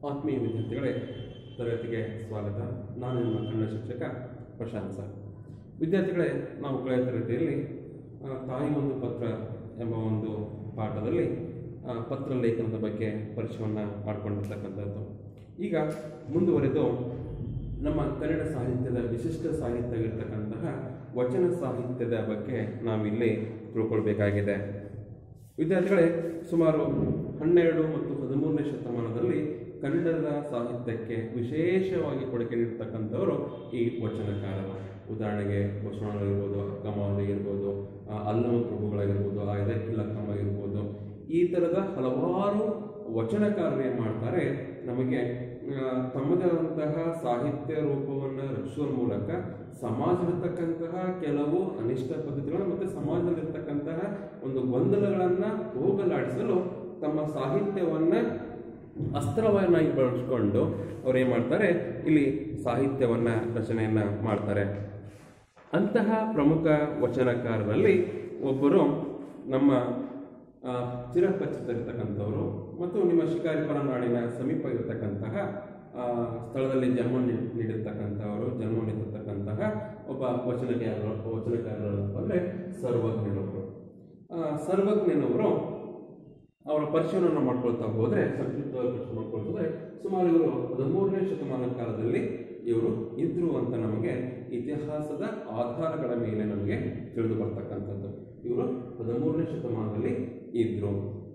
ಆತ್ಮೀಯ ವಿದ್ಯಾರ್ಥಿಗಳೇ ತರಗತಿಗೆ ಸ್ವಾಗತ ನಾನು ನಿಮ್ಮ ಕನ್ನಡ ಶಿಕ್ಷಕ ಪ್ರಶಾಂತ್ ಸರ್ ವಿದ್ಯಾರ್ಥಿಗಳೇ ನಾವು ಕಳೆದ ತರಗತಿಯಲ್ಲಿ ಆ, ತಾಯಿ ಒಂದು ಪತ್ರ ಎಂಬ ಒಂದು ಪಾಠದಲ್ಲಿ ಆ, ಪತ್ರ ಲೇಖನದ ಬಗ್ಗೆ ಪರಿಚಯವನ್ನು ಮಾಡಿಕೊಂಡಿರ್ತಕ್ಕಂಥದ್ದು ಈಗ ಮುಂದುವರೆದು ನಮ್ಮ ಕನ್ನಡ ಸಾಹಿತ್ಯದ ವಿಶಿಷ್ಟ ಸಾಹಿತ್ಯವಿರ್ತಕ್ಕಂತಹ ವಚನ ಸಾಹಿತ್ಯದ ಬಗ್ಗೆ ನಾವಿಲ್ಲಿ ತಿಳ್ಕೊಳ್ಬೇಕಾಗಿದೆ ವಿದ್ಯಾರ್ಥಿಗಳೇ ಸುಮಾರು ಹನ್ನೆರಡು ಮತ್ತು ಹದಿಮೂರನೇ ಶತಮಾನದಲ್ಲಿ ಕನ್ನಡದ ಸಾಹಿತ್ಯಕ್ಕೆ ವಿಶೇಷವಾಗಿ ಕೊಡುಗೆ ನೀಡ್ತಕ್ಕಂಥವರು ಈ ವಚನಕಾರರು ಉದಾಹರಣೆಗೆ ಬಸವಣ್ಣಗಳಿರ್ಬೋದು ಅಕ್ಕಮಾಲಿ ಇರ್ಬೋದು ಆ, ಅಲ್ಲಮ ಪ್ರಭುಗಳಾಗಿರ್ಬೋದು ಆಯ್ದಕ್ಕಿಲಕ್ಕಮ್ಮ ಇರ್ಬೋದು ಈ ಥರದ ಹಲವಾರು ವಚನಕಾರರು ಏನು ಮಾಡ್ತಾರೆ ನಮಗೆ ಆ, ತಮ್ಮದೇ ಆದಂತಹ ಸಾಹಿತ್ಯ ರೂಪವನ್ನು ರಚಿಸುವ ಮೂಲಕ ಸಮಾಜದಲ್ಲಿರ್ತಕ್ಕಂತಹ ಕೆಲವು ಅನಿಷ್ಟ ಪದ್ಧತಿಗಳು ಮತ್ತು ಸಮಾಜದಲ್ಲಿರ್ತಕ್ಕಂತಹ ಒಂದು ಗೊಂದಲಗಳನ್ನು ಹೋಗಲಾಡಿಸಲು ತಮ್ಮ ಸಾಹಿತ್ಯವನ್ನು ಅಸ್ತ್ರವನ್ನಾಗಿ ಬಳಸ್ಕೊಂಡು ಅವ್ರು ಏನು ಮಾಡ್ತಾರೆ ಇಲ್ಲಿ ಸಾಹಿತ್ಯವನ್ನು ರಚನೆಯನ್ನು ಮಾಡ್ತಾರೆ ಅಂತಹ ಪ್ರಮುಖ ವಚನಕಾರರಲ್ಲಿ ಒಬ್ಬರು ನಮ್ಮ ಆ, ಚಿರಪರಿಚಿತರಿರ್ತಕ್ಕಂಥವರು ಮತ್ತು ನಿಮ್ಮ ಶಿಕಾರಿಪುರ ನಾಡಿನ ಸಮೀಪ ಇರತಕ್ಕಂತಹ ಆ, ಸ್ಥಳದಲ್ಲಿ ಜನ್ಮ ನೀ- ನೀಡಿರ್ತಕ್ಕಂಥವರು ಜನ್ಮ ನೀಡಿರ್ತಕ್ಕಂತಹ ಒಬ್ಬ ವಚನಕಾರರು ವಚನಕಾರರು ಅಂದರೆ ಸರ್ವಜ್ಞನವರು ಆ, ಸರ್ವಜ್ಞನವರು ಅವರ ಪರಿಚಯವನ್ನು ಮಾಡ್ಕೊಳ್ತಾ ಹೋದರೆ ಸಂಕ್ಷಿಪ್ತವಾಗಿ ಪರಿಚಯ ಮಾಡ್ಕೊಳ್ತಾ ಸುಮಾರು ಇವರು ಹದಿಮೂರನೇ ಶತಮಾನ ಕಾಲದಲ್ಲಿ ಇವರು ಇದ್ರು ಅಂತ ನಮಗೆ ಇತಿಹಾಸದ ಆಧಾರಗಳ ಮೇಲೆ ನಮಗೆ ತಿಳಿದು ಬರ್ತಕ್ಕಂಥದ್ದು ಇವರು ಹದಿಮೂರನೇ ಶತಮಾನದಲ್ಲಿ ಇದ್ರು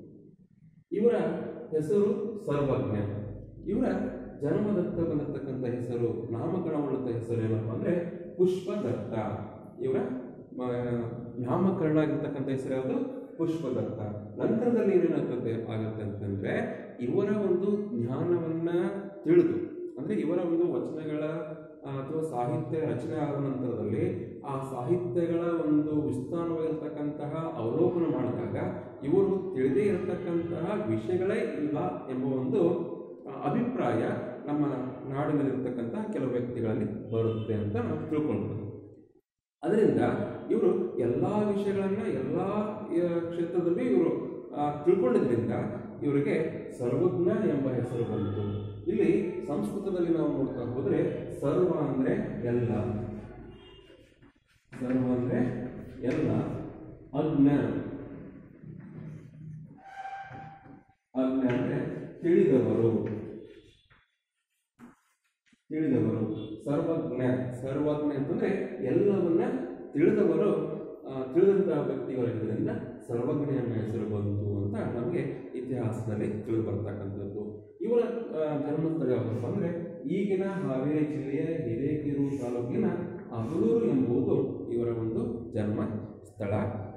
ಇವರ ಹೆಸರು ಸರ್ವಜ್ಞ ಇವರ ಜನ್ಮದತ್ತ ಬಂದಿರತಕ್ಕಂಥ ಹೆಸರು ನಾಮಕರಣಗೊಳ್ಳುತ್ತ ಹೆಸರು ಏನಪ್ಪ ಅಂದರೆ ಪುಷ್ಪದತ್ತ ಇವರ ಮ, ನಾಮಕರಣ ಆಗಿರ್ತಕ್ಕಂಥ ಹೆಸರು ಯಾವುದು ಪುಷ್ಪದತ್ತ ನಂತರದಲ್ಲಿ ಏನೇನಾಗ್ತದೆ ಆಗುತ್ತೆ ಅಂತಂದ್ರೆ ಇವರ ಒಂದು ಜ್ಞಾನವನ್ನ ತಿಳಿದು ಅಂದ್ರೆ ಇವರ ಒಂದು ವಚನಗಳ ಆ, ಅಥವಾ ಸಾಹಿತ್ಯ ರಚನೆ ಆದ ನಂತರದಲ್ಲಿ ಆ ಸಾಹಿತ್ಯಗಳ ಒಂದು ವಿಸ್ತಾರವಾಗಿರ್ತಕ್ಕಂತಹ ಅವಲೋಕನ ಮಾಡಿದಾಗ ಇವರು ತಿಳಿದೇ ಇರತಕ್ಕಂತಹ ವಿಷಯಗಳೇ ಇಲ್ಲ ಎಂಬ ಒಂದು ಆ, ಅಭಿಪ್ರಾಯ ನಮ್ಮ ನಾಡಿನಲ್ಲಿರ್ತಕ್ಕಂತಹ ಕೆಲವು ವ್ಯಕ್ತಿಗಳಲ್ಲಿ ಬರುತ್ತೆ ಅಂತ ನಾವು ತಿಳ್ಕೊಳ್ಬೋದು ಅದರಿಂದ ಇವರು ಎಲ್ಲ ವಿಷಯಗಳನ್ನು ಎಲ್ಲ ಕ್ಷೇತ್ರದಲ್ಲಿ ಇವರು ಆ, ತಿಳ್ಕೊಂಡಿದ್ರಿಂದ ಇವರಿಗೆ ಸರ್ವಜ್ಞ ಎಂಬ ಹೆಸರು ಬಂತು ಇಲ್ಲಿ ಸಂಸ್ಕೃತದಲ್ಲಿ ನಾವು ನೋಡ್ತಾ ಹೋದ್ರೆ ಸರ್ವ ಅಂದ್ರೆ ಎಲ್ಲ ಸರ್ವ ಅಂದ್ರೆ ಎಲ್ಲ ಅಜ್ಞ ಅಜ್ಞ ಅಂದ್ರೆ ತಿಳಿದವರು ತಿಳಿದವರು ಸರ್ವಜ್ಞ ಸರ್ವಜ್ಞ ಅಂತಂದ್ರೆ ಎಲ್ಲವನ್ನ ತಿಳಿದವರು ಆ, ತಿಳಿದಂತಹ ವ್ಯಕ್ತಿಗಳಿರೋದ್ರಿಂದ ಸರ್ವಜ್ಞ ಎಂಬ ಹೆಸರು ಬಂತು ಅಂತ ನಮಗೆ ಇತಿಹಾಸದಲ್ಲಿ ತಿಳಿದು ಬರ್ತಕ್ಕಂಥದ್ದು ಇವರ ಆ, ಜನ್ಮಸ್ಥಳ ಯಾವುದಪ್ಪ ಅಂದ್ರೆ ಈಗಿನ ಹಾವೇರಿ ಜಿಲ್ಲೆಯ ಹಿರೇಕೆರೂರು ತಾಲೂಕಿನ ಅಗಲೂರು ಎಂಬುದು ಇವರ ಒಂದು ಜನ್ಮ ಸ್ಥಳ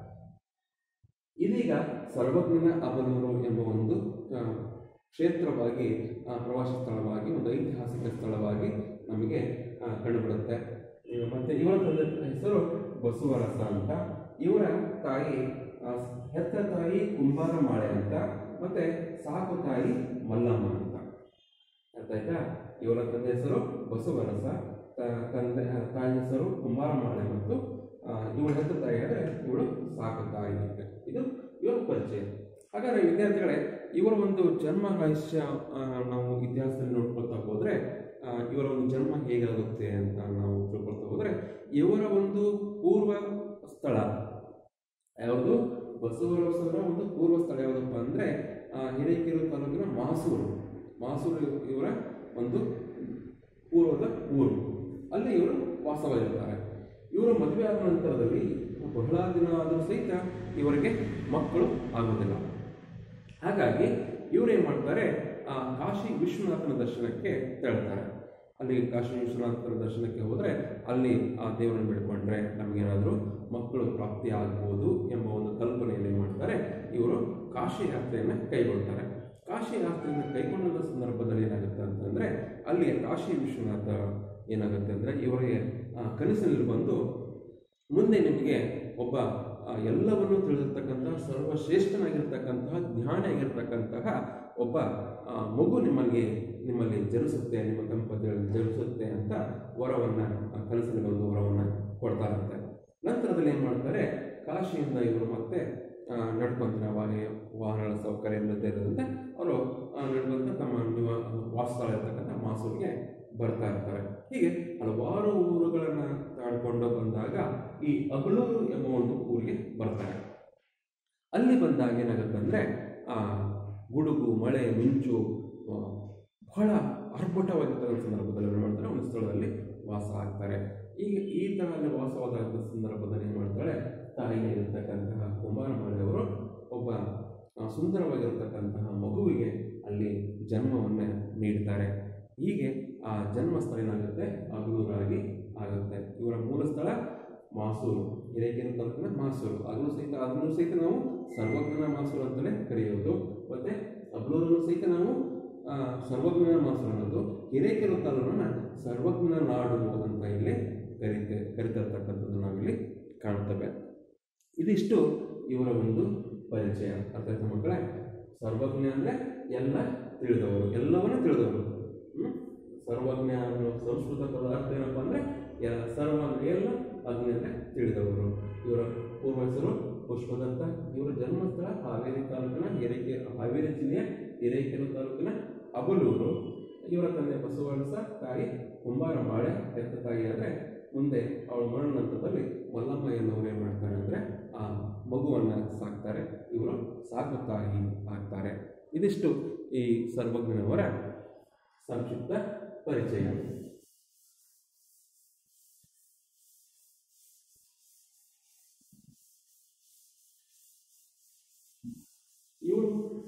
ಇದೀಗ ಸರ್ವಜ್ಞನ ಅಬಲೂರು ಎಂಬ ಒಂದು ಆ, ಕ್ಷೇತ್ರವಾಗಿ ಆ, ಪ್ರವಾಸ ಸ್ಥಳವಾಗಿ ಒಂದು ಐತಿಹಾಸಿಕ ಸ್ಥಳವಾಗಿ ನಮಗೆ ಆ, ಕಂಡುಬರುತ್ತೆ ಇವ- ಮತ್ತೆ ಇವರ ತಂದೆ ಹೆಸರು ಬಸವರಸ ಅಂತ ಇವರ ತಾಯಿ ಆ, ಹೆತ್ತ ತಾಯಿ ಕುಂಬಾರ ಮಾಳೆ ಅಂತ ಮತ್ತೆ ಸಾಕು ತಾಯಿ ಮಲ್ಲಮ್ಮ ಅಂತ ಅರ್ಥ ಆಯ್ತಾ ಇವರ ತಂದೆ ಹೆಸರು ಬಸವರಸ ತ- ತಂದೆ ಆ, ತಾಯಿ ಹೆಸರು ಕುಂಬಾರ ಮಾಳೆ ಮತ್ತು ಆ, ಇವಳ ಹೆತ್ತ ತಾಯಿ ಅಂದರೆ ಇವಳು ಸಾಕು ತಾಯಿ ಅಂತ ಇದು ಇವರ ಪರಿಚಯ ಹಾಗಾದ್ರೆ ವಿದ್ಯಾರ್ಥಿಗಳೇ ಇವರ ಒಂದು ಜನ್ಮ ರಹಸ್ಯ ಆ, ನಾವು ಇತಿಹಾಸದಲ್ಲಿ ನೋಡ್ಕೊಳ್ತಾ ಹೋದರೆ ಇವರ ಒಂದು ಜನ್ಮ ಹೇಗಾಗುತ್ತೆ ಅಂತ ನಾವು ತಿಳ್ಕೊಳ್ತಾ ಹೋದರೆ ಇವರ ಒಂದು ಪೂರ್ವ ಸ್ಥಳ ಯಾವುದು ಬಸವರಸರ ಒಂದು ಪೂರ್ವ ಸ್ಥಳ ಯಾವುದಪ್ಪ ಅಂದರೆ ಹಿರೇಕೆರೂರು ತಾಲೂಕಿನ ಮಾಸೂರು ಮಾಸೂರು ಇವರ ಒಂದು ಪೂರ್ವದ ಊರು ಅಲ್ಲಿ ಇವರು ವಾಸವಾಗಿರ್ತಾರೆ ಇವರು ಮದುವೆ ಆದ ನಂತರದಲ್ಲಿ ಬಹಳ ದಿನ ಆದರೂ ಸಹಿತ ಇವರಿಗೆ ಮಕ್ಕಳು ಆಗುವುದಿಲ್ಲ ಹಾಗಾಗಿ ಇವರು ಏನು ಮಾಡ್ತಾರೆ ಆ ಕಾಶಿ ವಿಶ್ವನಾಥನ ದರ್ಶನಕ್ಕೆ ತೆರಳ್ತಾರೆ ಅಲ್ಲಿ ಕಾಶಿ ವಿಶ್ವನಾಥನ ದರ್ಶನಕ್ಕೆ ಹೋದರೆ ಅಲ್ಲಿ ಆ ದೇವರನ್ನು ಬಿಡ್ಕೊಂಡ್ರೆ ನಮಗೇನಾದರೂ ಮಕ್ಕಳು ಪ್ರಾಪ್ತಿ ಆಗ್ಬೋದು ಎಂಬ ಒಂದು ಕಲ್ಪನೆಯನ್ನು ಏನು ಮಾಡ್ತಾರೆ ಇವರು ಕಾಶಿ ಯಾತ್ರೆಯನ್ನು ಕೈಗೊಳ್ತಾರೆ ಕಾಶಿ ಯಾತ್ರೆಯನ್ನು ಕೈಗೊಂಡ ಸಂದರ್ಭದಲ್ಲಿ ಏನಾಗುತ್ತೆ ಅಂತಂದರೆ ಅಲ್ಲಿ ಕಾಶಿ ವಿಶ್ವನಾಥ ಏನಾಗುತ್ತೆ ಅಂದರೆ ಇವರಿಗೆ ಆ, ಕನಸಿನಲ್ಲಿ ಬಂದು ಮುಂದೆ ನಿಮಗೆ ಒಬ್ಬ ಆ, ಎಲ್ಲವನ್ನೂ ತಿಳಿದಿರ್ತಕ್ಕಂತಹ ಸರ್ವಶ್ರೇಷ್ಠನಾಗಿರ್ತಕ್ಕಂತಹ ಜ್ಞಾನಿ ಆಗಿರ್ತಕ್ಕಂತಹ ಒಬ್ಬ ಆ, ಮಗು ನಿಮ್ಮಲ್ಲಿ ನಿಮ್ಮಲ್ಲಿ ಜನಿಸುತ್ತೆ ನಿಮ್ಮ ದಂಪತಿಗಳಲ್ಲಿ ಜನಿಸುತ್ತೆ ಅಂತ ವರವನ್ನು ಕನಸಿನಲ್ಲಿ ಒಂದು ವರವನ್ನು ಕೊಡ್ತಾ ಇರುತ್ತೆ ನಂತರದಲ್ಲಿ ಏನು ಮಾಡ್ತಾರೆ ಕಾಶಿಯಿಂದ ಇವರು ಮತ್ತೆ ನಡ್ಕೊಂತಾರೆ ವಾಹನ ವಾಹನಗಳ ಸೌಕರ್ಯ ಇಲ್ಲದೆ ಇರೋದ್ರಿಂದ ಅವರು ನಡ್ಕೊಂತ ತಮ್ಮ ನಿವ ವಾಸಸ್ಥಳ ಇರ್ತಕ್ಕಂಥ ಮಾಸೂರಿಗೆ ಬರ್ತಾ ಇರ್ತಾರೆ ಹೀಗೆ ಹಲವಾರು ಊರುಗಳನ್ನು ತಾಡ್ಕೊಂಡು ಬಂದಾಗ ಈ ಅಗಳೂರು ಎಂಬ ಒಂದು ಊರಿಗೆ ಬರ್ತಾರೆ ಅಲ್ಲಿ ಬಂದಾಗ ಏನಾಗುತ್ತಂದರೆ ಗುಡುಗು ಮಳೆ ಮಿಂಚು ಆ, ಬಹಳ ಆರ್ಭಟವಾಗಿರ್ತಕ್ಕಂಥ ಸಂದರ್ಭದಲ್ಲಿ ಏನು ಮಾಡ್ತಾರೆ ಒಂದು ಸ್ಥಳದಲ್ಲಿ ವಾಸ ಆಗ್ತಾರೆ ಈಗ ಈ ಥರ ಅಲ್ಲಿ ವಾಸವಾದ ಸಂದರ್ಭದಲ್ಲಿ ಏನು ಮಾಡ್ತಾಳೆ ತಾಯಿಯಾಗಿರ್ತಕ್ಕಂತಹ ಕುಮಾರಮಾಳಿಯವರು ಒಬ್ಬ ಆ, ಸುಂದರವಾಗಿರತಕ್ಕಂತಹ ಮಗುವಿಗೆ ಅಲ್ಲಿ ಜನ್ಮವನ್ನು ನೀಡ್ತಾರೆ ಹೀಗೆ ಆ ಜನ್ಮ ಸ್ಥಳ ಏನಾಗುತ್ತೆ ಅಗಲೂರಾಗಿ ಆಗುತ್ತೆ ಇವರ ಮೂಲ ಸ್ಥಳ ಮಾಸೂರು ಹಿರೇಕೆರೆ ತಾಲೂಕಿನ ಮಾಸೂರು ಅದನ್ನು ಸಹಿತ ಅದನ್ನು ಸಹಿತ ನಾವು ಸರ್ವಜ್ಞನ ಮಾಸೂರು ಅಂತಲೇ ಕರೆಯೋದು ಮತ್ತು ಅಬ್ಲೂರನ್ನು ಸಹಿತ ನಾವು ಆ, ಸರ್ವಜ್ಞನ ಮಾಸೂರು ಅನ್ನೋದು ಹಿರೇಕೆರೆ ತಾಲೂಕನ್ನ ಸರ್ವಜ್ಞನ ನಾಡು ಅಂತ ಇಲ್ಲಿ ಕರೀತೆ ಕರಿತಿರ್ತಕ್ಕಂಥದ್ದು ನಾವಿಲ್ಲಿ ಕಾಣ್ತೇವೆ ಇದಿಷ್ಟು ಇವರ ಒಂದು ಪರಿಚಯ ಅರ್ಥ ಆಯ್ತಾ ಮಕ್ಕಳೇ ಸರ್ವಜ್ಞ ಅಂದರೆ ಎಲ್ಲ ತಿಳಿದವರು ಎಲ್ಲವನ್ನೂ ತಿಳಿದವರು ಹ್ಮ್? ಸರ್ವಜ್ಞ ಅನ್ನೋ ಸಂಸ್ಕೃತ ಪದ ಅರ್ಥ ಏನಪ್ಪ ಅಂದರೆ ಎಲ್ಲ ಸರ್ವ ಅಂದ್ರೆ ಎಲ್ಲ ಅಗ್ನಿ ಅಂದರೆ ತಿಳಿದವರು ಇವರ ಪೂರ್ವ ಹೆಸರು ಪುಷ್ಪದತ್ತ ಇವರ ಜನ್ಮಸ್ಥಳ ಹಾವೇರಿ ತಾಲೂಕಿನ ಹಿರೇಕೆ ಹಾವೇರಿ ಜಿಲ್ಲೆಯ ಹಿರೇಕೆರೆ ತಾಲೂಕಿನ ಅಬಲೂರು ಇವರ ತಂದೆ ಬಸವರಸ ತಾಯಿ ಕುಂಬಾರಮಾಳೆ ಹೆತ್ತ ತಾಯಿ ಆದರೆ ಮುಂದೆ ಅವಳ ಮರಣ ನಂತರದಲ್ಲಿ ಮಲ್ಲಮ್ಮ ಎನ್ನುವರು ಏನು ಮಾಡ್ತಾರೆ ಅಂದರೆ ಆ ಮಗುವನ್ನು ಸಾಕ್ತಾರೆ ಇವರು ಸಾಕು ತಾಯಿ ಆಗ್ತಾರೆ ಇದಿಷ್ಟು ಈ ಸರ್ವಜ್ಞನವರ ಸಂಕ್ಷಿಪ್ತ ಪರಿಚಯ ಇವರು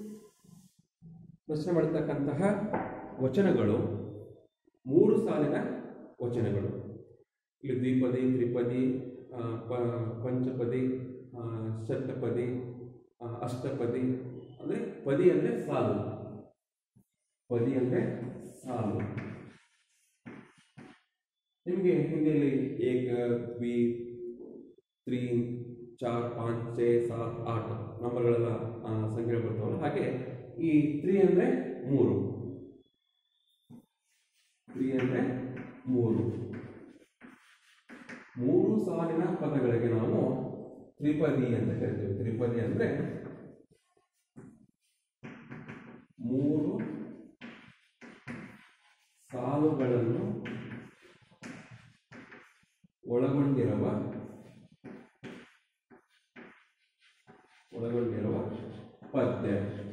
ರಚನೆ ಮಾಡತಕ್ಕಂತಹ ವಚನಗಳು ಮೂರು ಸಾಲಿನ ವಚನಗಳು ಇಲ್ಲಿ ದ್ವಿಪದಿ ತ್ರಿಪದಿ ಆ, ಪ- ಪಂಚಪದಿ ಆ, ಷಟ್ಪದಿ ಆ, ಅಷ್ಟಪದಿ ಅಂದರೆ ಪದಿ ಅಂದರೆ ಸಾಲು ಪದಿ ಅಂದರೆ ಸಾಲು ನಿಮಗೆ ಹಿಂದಿಯಲ್ಲಿ ಏಕ ದ್ವಿ ತ್ರೀ ಚಾರ್ ಪಾಂಚ್ ಛೇ ಸಾತ್ ಆಟ್ ನಂಬರ್ಗಳೆಲ್ಲ ಆ, ಸಂಖ್ಯೆಗಳು ಬರ್ತಾವಲ್ಲ ಹಾಗೆ ಈ ತ್ರೀ ಅಂದರೆ ಮೂರು ತ್ರೀ ಅಂದರೆ ಮೂರು ಮೂರು ಸಾಲಿನ ಪದಗಳಿಗೆ ನಾವು ತ್ರಿಪದಿ ಅಂತ ಕರಿತೀವಿ ತ್ರಿಪದಿ ಅಂದರೆ ಮೂರು ಸಾಲುಗಳನ್ನು ಒಳಗೊಂಡಿರುವ ಒಳಗೊಂಡಿರುವ ಪದ್ಯ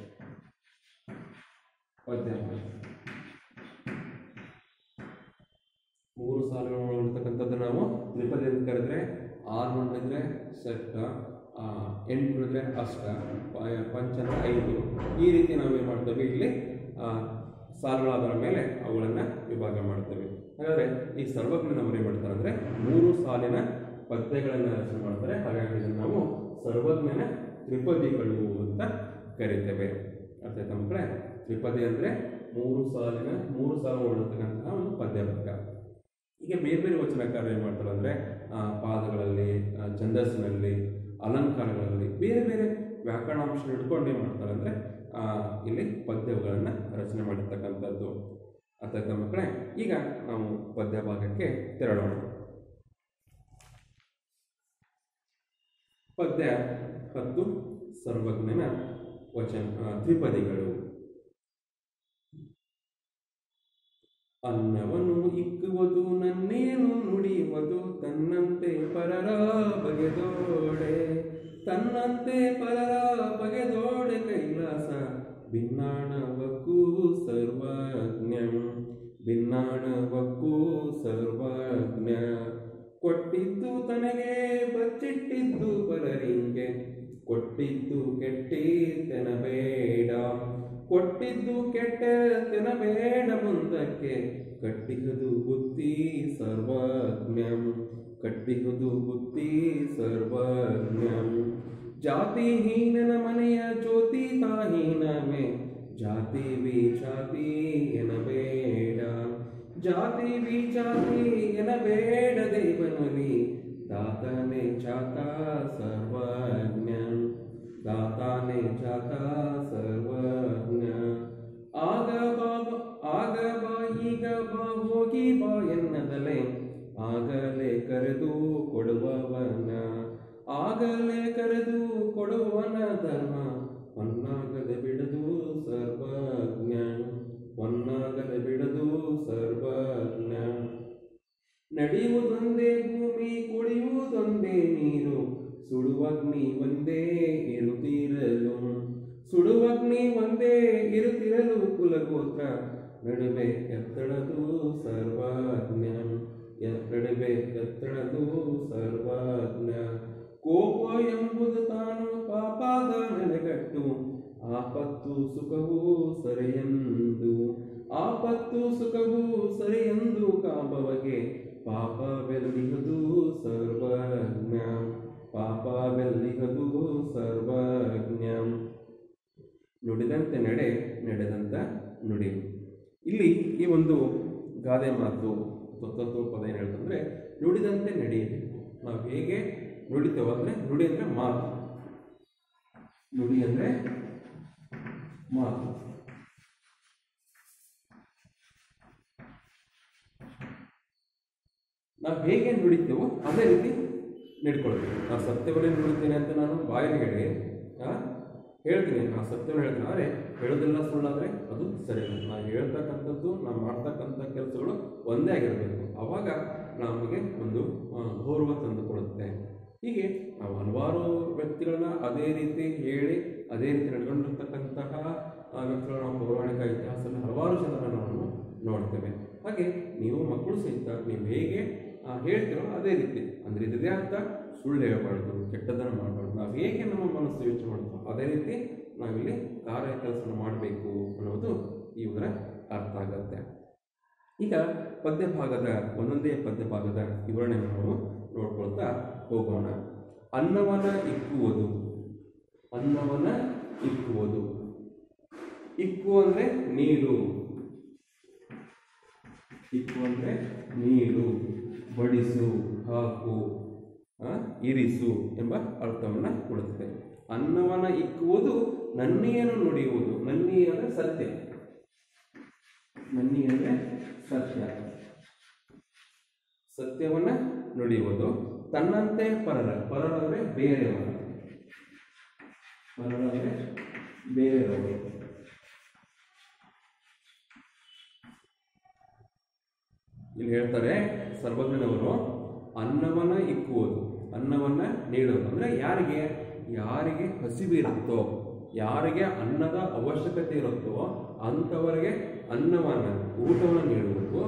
ಪದ್ಯ ಮೂರು ಸಾಲುಗಳನ್ನು ಒಳಗೊಂಡಿರ್ತಕ್ಕಂಥದ್ದು ನಾವು ತ್ರಿಪದಿ ಅಂತ ಕರೆದ್ರೆ ಆರು ನೋಡಿದ್ರೆ ಷಟ್ಟ ಆ, ಎಂಟು ನೋಡಿದ್ರೆ ಅಷ್ಟ ಪ- ಪಂಚ ಅಂದ್ರೆ ಐದು ಈ ರೀತಿ ನಾವು ಏನು ಮಾಡ್ತೇವೆ ಇಲ್ಲಿ ಆ, ಸಾಲುಗಳಾದರ ಮೇಲೆ ಅವುಗಳನ್ನು ವಿಭಾಗ ಮಾಡ್ತೇವೆ ಹಾಗಾದರೆ ಈ ಸರ್ವಜ್ಞನವರು ಏನು ಮಾಡ್ತಾರೆ ಅಂದರೆ ಮೂರು ಸಾಲಿನ ಪದ್ಯಗಳನ್ನು ರಚನೆ ಮಾಡ್ತಾರೆ ಹಾಗಾಗಿ ಇದನ್ನು ನಾವು ಸರ್ವಜ್ಞನ ತ್ರಿಪದಿಗಳು ಅಂತ ಕರಿತೇವೆ ಅರ್ಥ ಆಯ್ತಾ ಮಕ್ಕಳೇ ತ್ರಿಪದಿ ಅಂದರೆ ಮೂರು ಸಾಲಿನ ಮೂರು ಸಾಲು ಒಳಗಿರ್ತಕ್ಕಂತಹ ಒಂದು ಪದ್ಯ ಭಾಗ ಈಗ ಬೇರೆ ಬೇರೆ ವಚನಕಾರರು ಏನು ಮಾಡ್ತಾರೆ ಅಂದರೆ ಪಾದಗಳಲ್ಲಿ ಆ, ಛಂದಸ್ಸಿನಲ್ಲಿ ಅಲಂಕಾರಗಳಲ್ಲಿ ಬೇರೆ ಬೇರೆ ವ್ಯಾಕರಣಾಂಶ ಇಟ್ಕೊಂಡು ಏನು ಮಾಡ್ತಾರೆ ಅಂದರೆ ಇಲ್ಲಿ ಪದ್ಯಗಳನ್ನು ರಚನೆ ಮಾಡಿರ್ತಕ್ಕಂಥದ್ದು ಅರ್ಥ ಆಯ್ತಾ ಮಕ್ಕಳೇ ಈಗ ನಾವು ಪದ್ಯ ಭಾಗಕ್ಕೆ ತೆರಳೋಣ ಪದ್ಯ ಹತ್ತು ಸರ್ವಜ್ಞನ ವಚನ ಆ, ತ್ರಿಪದಿಗಳು ಅನ್ನವನ್ನು ಇಕ್ಕುವುದು ನನ್ನೇನು ನುಡಿಯುವುದು ತನ್ನಂತೆ ಪರರ ಬಗೆದೋಡೆ ತನ್ನಂತೆ ಪರರ ಬಗೆದೋಡೆ ಕೈಲಾಸ ಭಿನ್ನಾಣವಕ್ಕೂ ಸರ್ವಜ್ಞಂ ಭಿನ್ನಾಣವಕ್ಕೂ ಸರ್ವಜ್ಞ ಕೊಟ್ಟಿದ್ದು ತನಗೆ ಬಚ್ಚಿಟ್ಟಿದ್ದು ಪರರಿಂಗೆ ಕೊಟ್ಟಿದ್ದು ಕೆಟ್ಟಿದ್ದೆನಬೇಡ ಕೊಟ್ಟಿದ್ದು ಕೆಟ್ಟದೆನಬೇಡ ಮುಂದಕ್ಕೆ ಕಟ್ಟಿಹುದು ಬುದ್ಧಿ ಸರ್ವಜ್ಞಂ ಕಟ್ಟಿಹುದು ಬುದ್ಧಿ ಸರ್ವಜ್ಞಂ ಜಾತಿಹೀನನ ಮನೆಯ ಜ್ಯೋತಿ ತಾಹೀನಮೇ ಜಾತಿ ವಿಚಾತಿ ಎನಬೇಡ ಜಾತಿ ವಿಚಾತಿ ಎನಬೇಡ ದೇವನಲ್ಲಿ ದಾತನೇ ಚಾತ ಸರ್ವಜ್ಞ ದಾತಾನೇ ಚಾತ ಸರ್ವಜ್ಞ ಆಗ ಬಾ ಆಗ ಬಾ ಈಗ ಬಾ ಹೋಗಿ ಬಾ ಎನ್ನದಲೆ ಆಗಲೇ ಕರೆದು ಕೊಡುವವನ ಆಗಲೇ ಕರೆದು ಕೊಡುವನ ಧರ್ಮ ಹೊನ್ನಾಗದೆ ಬಿಡದು ಸರ್ವಜ್ಞ ಹೊನ್ನಾಗದೆ ಬಿಡದು ಸರ್ವಜ್ಞ ನಡೆಯುವುದೊಂದೇ ಭೂಮಿ ಕುಡಿಯುವುದೊಂದೇ ನೀರು ಸುಡುವಗ್ನಿ ಒಂದೇ ಇರುತ್ತಿರಲು ಸುಡುವಗ್ನಿ ಒಂದೇ ಇರುತ್ತಿರಲು ಕುಲಗೋತ್ರ ನಡುವೆ ಎತ್ತಳದು ಸರ್ವಜ್ಞ ಎ- ನಡುವೆ ಎತ್ತಳದು ಸರ್ವಜ್ಞ ಕೋಪ ಎಂಬುದು ತಾನು ಪಾಪದ ನೆಲೆಗಟ್ಟು ಆಪತ್ತು ಸುಖವು ಸರಿಯೆಂದು ಆಪತ್ತು ಸುಖವು ಸರಿಯೆಂದು ಕಾಂಬವಗೆ ಪಾಪವೆಲ್ಲಿಹದು ಸರ್ವಜ್ಞ ಪಾಪವೆಲ್ಲಿಹದು ಸರ್ವಜ್ಞ ನುಡಿದಂತೆ ನಡೆ ನಡೆದಂತ ನುಡಿ ಇಲ್ಲಿ ಈ ಒಂದು ಗಾದೆ ಮಾತು ತತ್ವ ಪದ ಏನು ಹೇಳ್ತಂದ್ರೆ ನುಡಿದಂತೆ ನಡೆಯಬೇಕು ನಾವು ಹೇಗೆ ನುಡಿತೇವೋ ಅಂದ್ರೆ ನುಡಿ ಅಂದ್ರೆ ಮಾತು ನುಡಿ ಅಂದ್ರೆ ಮಾತು ನಾವು ಹೇಗೆ ನುಡಿತೇವೋ ಅದೇ ರೀತಿ ನಡ್ಕೊಳ್ಬೇಕು ನಾನು ಸತ್ಯವನ್ನೇ ನುಡಿತೇನೆ ಅಂತ ನಾನು ಬಾಯಲ್ಲಿ ಹೇಳಿ ಆ, ಹೇಳ್ತೀನಿ ನಾನು ಸತ್ಯವನ್ನು ಹೇಳ್ತೀನಿ ಆದರೆ ಹೇಳೋದೆಲ್ಲ ಸುಳ್ಳಾದರೆ ಅದು ಸರಿ ಇಲ್ಲ ನಾವು ಹೇಳ್ತಕ್ಕಂಥದ್ದು ನಾವು ಮಾಡ್ತಕ್ಕಂಥ ಕೆಲಸಗಳು ಒಂದೇ ಆಗಿರಬೇಕು ಆವಾಗ ನಮಗೆ ಒಂದು ಆ, ಗೌರವ ತಂದುಕೊಡುತ್ತೆ ಹೀಗೆ ನಾವು ಹಲವಾರು ವ್ಯಕ್ತಿಗಳನ್ನ ಅದೇ ರೀತಿ ಹೇಳಿ ಅದೇ ರೀತಿ ನಡ್ಕೊಂಡಿರ್ತಕ್ಕಂತಹ ಆ, ವ್ಯಕ್ತಿಗಳನ್ನ ನಾವು ಪೌರಾಣಿಕ ಇತಿಹಾಸದಲ್ಲಿ ಹಲವಾರು ಜನರನ್ನು ನಾವು ನೋಡ್ತೇವೆ ಹಾಗೆ ನೀವು ಮಕ್ಕಳು ಸಹಿತ ನೀವು ಹೇಗೆ ಆ, ಹೇಳ್ತೀರೋ ಅದೇ ರೀತಿ ಅಂದ್ರೆ ಇದಿದೆ ಅಂತ ಸುಳ್ಳು ಹೇಳಬಾರ್ದು ಕೆಟ್ಟದನ್ನು ಮಾಡಬಾರ್ದು ನಾವು ಹೇಗೆ ನಮ್ಮ ಮನಸ್ಸು ಯೋಚನೆ ಮಾಡ್ತೀವೋ ಅದೇ ರೀತಿ ನಾವಿಲ್ಲಿ ಕಾರ್ಯ ಕೆಲಸವನ್ನು ಮಾಡಬೇಕು ಅನ್ನೋದು ಇವರ ಅರ್ಥ ಆಗತ್ತೆ ಈಗ ಪದ್ಯ ಭಾಗದ ಒಂದೊಂದೇ ಪದ್ಯ ಭಾಗದ ವಿವರಣೆ ನಾವು ನೋಡ್ಕೊಳ್ತಾ ಹೋಗೋಣ ಅನ್ನವನ ಇಕ್ಕುವುದು ಅನ್ನವನ ಇಕ್ಕುವುದು ಇಕ್ಕು ಅಂದ್ರೆ ನೀರು ಇಕ್ಕು ಅಂದ್ರೆ ನೀರು ಬಡಿಸು ಹಾಕು ಆ, ಇರಿಸು ಎಂಬ ಅರ್ಥವನ್ನು ಕೊಡುತ್ತದೆ ಅನ್ನವನ ಇಕ್ಕುವುದು ನನ್ನಿಯನ್ನು ನುಡಿಯುವುದು ನನ್ನಿ ಅಂದರೆ ಸತ್ಯ ನನ್ನಿ ಅಂದರೆ ಸತ್ಯ ಸತ್ಯವನ್ನ ನುಡಿಯುವುದು ತನ್ನಂತೆ ಪರರ ಪರರ ಅಂದರೆ ಬೇರೆಯವರು ಪರರ ಅಂದರೆ ಬೇರೆಯವರು ಇಲ್ಲಿ ಹೇಳ್ತಾರೆ ಸರ್ವಜ್ಞನವರು ಅನ್ನವನ್ನ ಇಕ್ಕುವುದು ಅನ್ನವನ್ನ ನೀಡುವುದು ಅಂದ್ರೆ ಯಾರಿಗೆ ಯಾರಿಗೆ ಹಸಿವು ಇರುತ್ತೋ ಯಾರಿಗೆ ಅನ್ನದ ಅವಶ್ಯಕತೆ ಇರುತ್ತೋ ಅಂಥವರಿಗೆ ಅನ್ನವನ್ನ ಊಟವನ್ನು ನೀಡುವುದು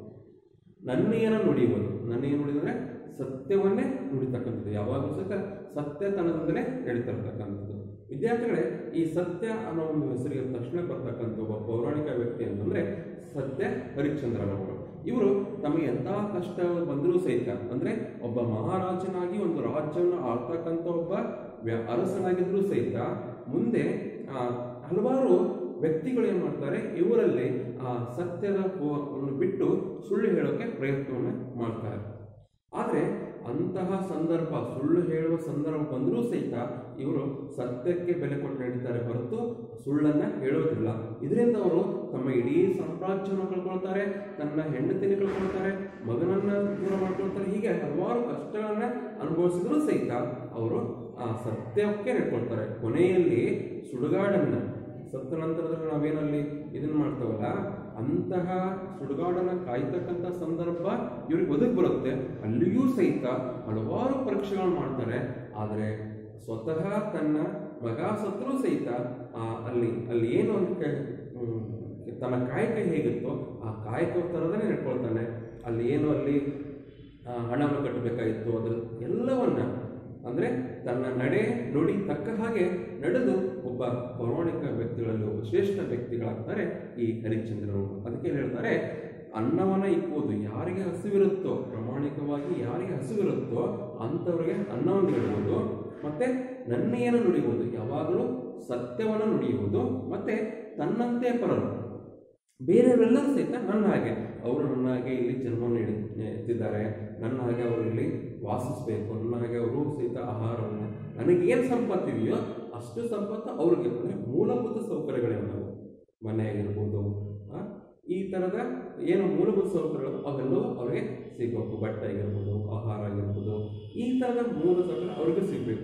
ನನ್ನೆಯನ್ನು ನುಡಿಯುವುದು ನನ್ನೆಯನ್ನು ನುಡಿದ್ರೆ ಸತ್ಯವನ್ನೇ ನುಡಿತಕ್ಕಂಥದ್ದು ಯಾವಾಗಲೂ ಸಹ ಸತ್ಯತನದಿಂದಲೇ ನಡೀತಿರ್ತಕ್ಕಂಥದ್ದು ವಿದ್ಯಾರ್ಥಿಗಳೇ ಈ ಸತ್ಯ ಅನ್ನೋ ಒಂದು ಹೆಸರಿಗೆ ತಕ್ಷಣ ಬರ್ತಕ್ಕಂಥ ಒಬ್ಬ ಪೌರಾಣಿಕ ವ್ಯಕ್ತಿ ಅಂತಂದ್ರೆ ಸತ್ಯ ಹರಿಶ್ಚಂದ್ರನವರು ಇವರು ತಮಗೆ ಎಂಥ ಕಷ್ಟ ಬಂದರೂ ಸಹಿತ ಅಂದ್ರೆ ಒಬ್ಬ ಮಹಾರಾಜನಾಗಿ ಒಂದು ರಾಜ್ಯವನ್ನು ಆಳ್ತಕ್ಕಂಥ ಒಬ್ಬ ವ್ಯ ಅರಸನಾಗಿದ್ರೂ ಸಹಿತ ಮುಂದೆ ಆ, ಹಲವಾರು ವ್ಯಕ್ತಿಗಳು ಏನು ಮಾಡ್ತಾರೆ ಇವರಲ್ಲಿ ಆ ಸತ್ಯದ ಪೋವನ್ನು ಬಿಟ್ಟು ಸುಳ್ಳು ಹೇಳೋಕೆ ಪ್ರಯತ್ನವನ್ನು ಮಾಡ್ತಾರೆ ಆದರೆ ಅಂತಹ ಸಂದರ್ಭ ಸುಳ್ಳು ಹೇಳುವ ಸಂದರ್ಭ ಬಂದರೂ ಸಹಿತ ಇವರು ಸತ್ಯಕ್ಕೆ ಬೆಲೆ ಕೊಟ್ಟು ನಡೀತಾರೆ ಹೊರತು ಸುಳ್ಳನ್ನ ಹೇಳೋದಿಲ್ಲ ಇದರಿಂದ ಅವರು ತಮ್ಮ ಇಡೀ ಸಾಮ್ರಾಜ್ಯವನ್ನು ಕಳ್ಕೊಳ್ತಾರೆ ತನ್ನ ಹೆಂಡತಿನ ಕಳ್ಕೊಳ್ತಾರೆ ಮಗನನ್ನ ದೂರ ಮಾಡ್ಕೊಳ್ತಾರೆ ಹೀಗೆ ಹಲವಾರು ಕಷ್ಟಗಳನ್ನ ಅನುಭವಿಸಿದ್ರು ಸಹಿತ ಅವರು ಆ ಸತ್ಯಕ್ಕೆ ನಡ್ಕೊಳ್ತಾರೆ ಕೊನೆಯಲ್ಲಿ ಸುಡುಗಾಡನ್ನ ಸತ್ತ ನಂತರದಲ್ಲಿ ನಾವೇನಲ್ಲಿ ಇದನ್ನ ಮಾಡ್ತೇವಲ್ಲ ಅಂತಹ ಸುಡುಗಾಡನ್ನ ಕಾಯ್ತಕ್ಕಂಥ ಸಂದರ್ಭ ಇವ್ರಿಗೆ ಬದುಕು ಬರುತ್ತೆ ಅಲ್ಲಿಯೂ ಸಹಿತ ಹಲವಾರು ಪರೀಕ್ಷೆಗಳು ಮಾಡ್ತಾರೆ ಆದರೆ ಸ್ವತಃ ತನ್ನ ಮಗ ಸತ್ರೂ ಸಹಿತ ಆ ಅಲ್ಲಿ ಅಲ್ಲಿ ಏನು ಅದಕ್ಕೆ ಹ್ಮ್, ತನ್ನ ಕಾಯಕ ಹೇಗಿತ್ತೋ ಆ ಕಾಯಕ ಥರದನೇ ನಡ್ಕೊಳ್ತಾನೆ ಅಲ್ಲಿ ಏನು ಅಲ್ಲಿ ಆ, ಹಣವನ್ನು ಕಟ್ಟಬೇಕಾಗಿತ್ತು ಅದರ ಎಲ್ಲವನ್ನ ಅಂದ್ರೆ ತನ್ನ ನಡೆ ನುಡಿ ತಕ್ಕ ಹಾಗೆ ನಡೆದು ಒಬ್ಬ ಪೌರಾಣಿಕ ವ್ಯಕ್ತಿಗಳಲ್ಲಿ ಒಬ್ಬ ಶ್ರೇಷ್ಠ ವ್ಯಕ್ತಿಗಳಾಗ್ತಾರೆ ಈ ಹರಿಶ್ಚಂದ್ರರು ಅದಕ್ಕೆ ಏನ್ ಹೇಳ್ತಾರೆ ಅನ್ನವನ್ನ ಇಕ್ಕುವುದು ಯಾರಿಗೆ ಹಸಿವಿರುತ್ತೋ ಪ್ರಾಮಾಣಿಕವಾಗಿ ಯಾರಿಗೆ ಹಸಿವಿರುತ್ತೋ ಅಂಥವ್ರಿಗೆ ಅನ್ನವನ್ನು ನೀಡುವುದು ಮತ್ತೆ ನನ್ನೆಯನ್ನು ನುಡಿಯುವುದು ಯಾವಾಗಲೂ ಸತ್ಯವನ್ನು ನುಡಿಯುವುದು ಮತ್ತೆ ತನ್ನಂತೆ ಪರರು ಬೇರೆಯವರೆಲ್ಲರೂ ಸಹಿತ ನನ್ನ ಹಾಗೆ ಅವರು ನನ್ನ ಹಾಗೆ ಇಲ್ಲಿ ಜನ್ಮವನ್ನು ಎಡಿ ಎತ್ತಿದ್ದಾರೆ ನನ್ನ ಹಾಗೆ ಅವರು ಇಲ್ಲಿ ವಾಸಿಸಬೇಕು ನನ್ನ ಹಾಗೆ ಅವರು ಸಹಿತ ಆಹಾರವನ್ನು ನನಗೆ ಏನು ಸಂಪತ್ತಿದೆಯೋ ಅಷ್ಟು ಸಂಪತ್ತು ಅವ್ರಿಗೆ ಅಂದರೆ ಮೂಲಭೂತ ಸೌಕರ್ಯಗಳೇನವು ಮನೆ ಆಗಿರ್ಬೋದು ಆ, ಈ ಥರದ ಏನು ಮೂಲಭೂತ ಸೌಕರ್ಯಗಳು ಅವೆಲ್ಲವೂ ಅವರಿಗೆ ಸಿಗಬೇಕು ಬಟ್ಟೆ ಆಗಿರ್ಬೋದು ಆಹಾರ ಆಗಿರ್ಬೋದು ಈ ಥರದ ಮೂಲ ಸೌಕರ್ಯ ಅವ್ರಿಗೆ ಸಿಗಬೇಕು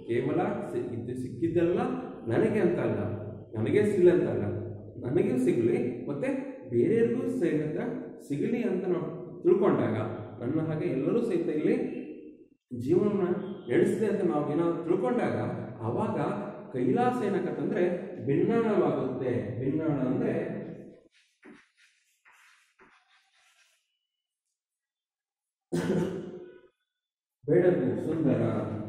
ಕೇವಲ ಸಿ- ಇದು ಸಿಕ್ಕಿದ್ದೆಲ್ಲ ನನಗೆ ಅಂತ ಅಲ್ಲ ನನಗೆ ಸಿಗಲಿ ಅಂತ ಅಲ್ಲ ನನಗೂ ಸಿಗಲಿ ಮತ್ತೆ ಬೇರೆಯವ್ರಿಗೂ ಸಹಿತ ಸಿಗಲಿ ಅಂತ ನಾವು ತಿಳ್ಕೊಂಡಾಗ ನನ್ನ ಹಾಗೆ ಎಲ್ಲರೂ ಸಹಿತ ಇಲ್ಲಿ ಜೀವನ ನಡೆಸಿದೆ ಅಂತ ನಾವು ಏನಾದ್ರು ತಿಳ್ಕೊಂಡಾಗ ಆವಾಗ ಕೈಲಾಸ ಏನಕ್ಕಂತಂದ್ರೆ ಭಿನ್ನಾಣವಾಗುತ್ತೆ ಭಿನ್ನಾಣ ಅಂದ್ರೆ ಬೆಳಕು ಸುಂದರ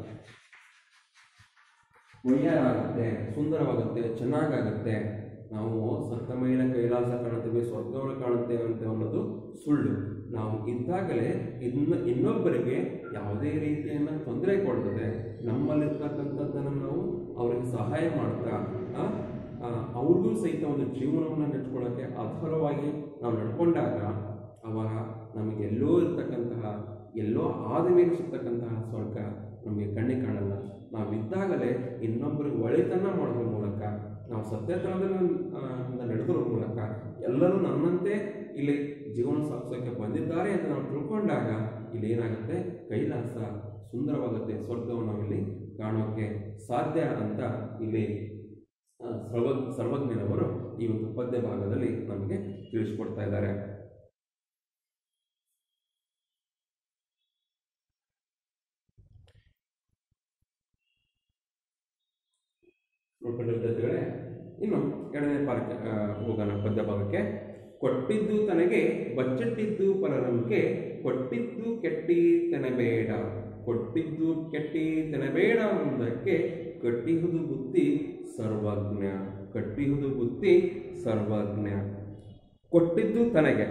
ಒಯ್ಯಾರಾಗುತ್ತೆ ಸುಂದರವಾಗುತ್ತೆ ಚೆನ್ನಾಗಾಗುತ್ತೆ ನಾವು ಸತ್ತ ಮೇಲೆ ಕೈಲಾಸ ಕಾಣುತ್ತೇವೆ ಸ್ವರ್ಗವನ್ನು ಕಾಣುತ್ತೇವೆ ಅಂತ ಅನ್ನೋದು ಸುಳ್ಳು ನಾವು ಇದ್ದಾಗಲೇ ಇನ್ನು ಇನ್ನೊಬ್ಬರಿಗೆ ಯಾವುದೇ ರೀತಿಯನ್ನು ತೊಂದರೆ ಕೊಡ್ತದೆ ನಮ್ಮಲ್ಲಿರ್ತಕ್ಕಂಥದ್ದನ್ನು ನಾವು ಅವರಿಗೆ ಸಹಾಯ ಮಾಡ್ತಾ ಆ, ಆ, ಅವ್ರಿಗೂ ಸಹಿತ ಒಂದು ಜೀವನವನ್ನು ನೆಟ್ಕೊಳ್ಳೋಕ್ಕೆ ಆಧಾರವಾಗಿ ನಾವು ನಡ್ಕೊಂಡಾಗ ಅವಾಗ ನಮಗೆ ಎಲ್ಲೋ ಇರ್ತಕ್ಕಂತಹ ಎಲ್ಲೋ ಆದ ಮೇಲೆ ಸಿಗ್ತಕ್ಕಂತಹ ಸ್ವರ್ಗ ನಮಗೆ ಕಣ್ಣಿಗೆ ಕಾಣಲ್ಲ ನಾವಿದ್ದಾಗಲೇ ಇನ್ನೊಬ್ಬರಿಗೆ ಒಳಿತನ್ನ ಮಾಡೋದ್ರ ಮೂಲಕ ನಾವು ಸತ್ಯತನದಲ್ಲಿ ನಡೆದೋದ್ರ ಮೂಲಕ ಎಲ್ಲರೂ ನನ್ನಂತೆ ಇಲ್ಲಿ ಜೀವನ ಸಾಗಿಸೋಕೆ ಬಂದಿದ್ದಾರೆ ಅಂತ ನಾವು ತಿಳ್ಕೊಂಡಾಗ ಇಲ್ಲಿ ಏನಾಗುತ್ತೆ ಕೈಲಾಸ ಸುಂದರವಾಗುತ್ತೆ ಸ್ವರ್ಗವನ್ನು ನಾವಿಲ್ಲಿ ಕಾಣೋಕೆ ಸಾಧ್ಯ ಅಂತ ಇಲ್ಲಿ ಆ, ಸರ್ವ ಸರ್ವಜ್ಞನವರು ಈ ಒಂದು ಪದ್ಯ ಭಾಗದಲ್ಲಿ ನಮಗೆ ತಿಳಿಸ್ಕೊಡ್ತಾ ಇದ್ದಾರೆ ನೋಡ್ಕೊಂಡ ವಿದ್ಯಾರ್ಥಿಗಳೇ ಇನ್ನು ಎರಡನೇ ಪಾಠಕ್ಕೆ ಆ, ಹೋಗೋಣ ಪದ್ಯ ಭಾಗಕ್ಕೆ ಕೊಟ್ಟಿದ್ದು ತನಗೆ ಬಚ್ಚಿಟ್ಟಿದ್ದು ಪರರಂಕೆ ಕೊಟ್ಟಿದ್ದು ಕೆಟ್ಟಿ ತೆನಬೇಡ ಕೊಟ್ಟಿದ್ದು ಕೆಟ್ಟಿ ತೆನಬೇಡ ಮುಂದಕ್ಕೆ ಕಟ್ಟಿಹುದು ಬುದ್ಧಿ ಸರ್ವಜ್ಞ ಕಟ್ಟಿಹುದು ಬುದ್ಧಿ ಸರ್ವಜ್ಞ ಕೊಟ್ಟಿದ್ದು ತನಗೆ